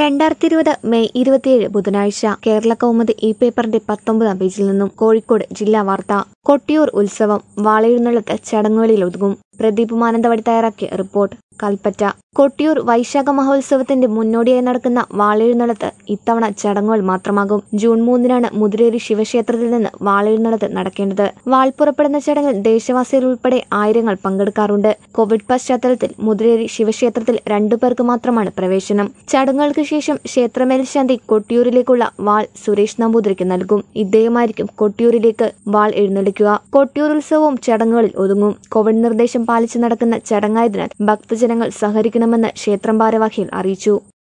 രണ്ടായിരത്തി ഇരുപത് മെയ് ഇരുപത്തിയേഴ് ബുധനാഴ്ച കേരള കൗമുദി ഈ പേപ്പറിന്റെ പത്തൊമ്പതാം പേജിൽ നിന്നും കോഴിക്കോട് ജില്ലാ വാർത്ത കൊട്ടിയൂർ ഉത്സവം വാളയെഴുന്നള്ളത്ത് ചടങ്ങുകളിൽ ഒതുങ്ങും പ്രദീപ് മാനന്തവാടി തയ്യാറാക്കിയ റിപ്പോർട്ട് കൽപ്പറ്റ കൊട്ടിയൂർ വൈശാഖ മഹോത്സവത്തിന്റെ മുന്നോടിയായി നടക്കുന്ന വാളെഴുന്നള്ളത്ത് ഇത്തവണ ചടങ്ങുകൾ മാത്രമാകും ജൂൺ മൂന്നിനാണ് മുതിരേരി ശിവക്ഷേത്രത്തിൽ നിന്ന് വാളെഴുന്നള്ളത്ത് നടക്കേണ്ടത് വാൾ പുറപ്പെടുന്ന ചടങ്ങിൽ ദേശവാസികൾ ഉൾപ്പെടെ ആയിരങ്ങൾ പങ്കെടുക്കാറുണ്ട് കോവിഡ് പശ്ചാത്തലത്തിൽ മുതിരേരി ശിവക്ഷേത്രത്തിൽ രണ്ടു പേർക്ക് മാത്രമാണ് പ്രവേശനം ചടങ്ങുകൾക്ക് ശേഷം ക്ഷേത്രമേൽശാന്തി കൊട്ടിയൂരിലേക്കുള്ള വാൾ സുരേഷ് നമ്പൂതിരിക്ക് നൽകും ഇദ്ദേഹമായിരിക്കും കൊട്ടിയൂരിലേക്ക് വാൾ എഴുന്നള്ളിക്കുക കൊട്ടിയൂർ ഉത്സവവും ചടങ്ങുകളിൽ ഒതുങ്ങും കോവിഡ് നിർദ്ദേശം പാലിച്ചു നടക്കുന്ന ചടങ്ങായതിനാൽ ഭക്തജനങ്ങൾ സഹകരിക്കണമെന്ന് ക്ഷേത്രം ഭാരവാഹികൾ അറിയിച്ചു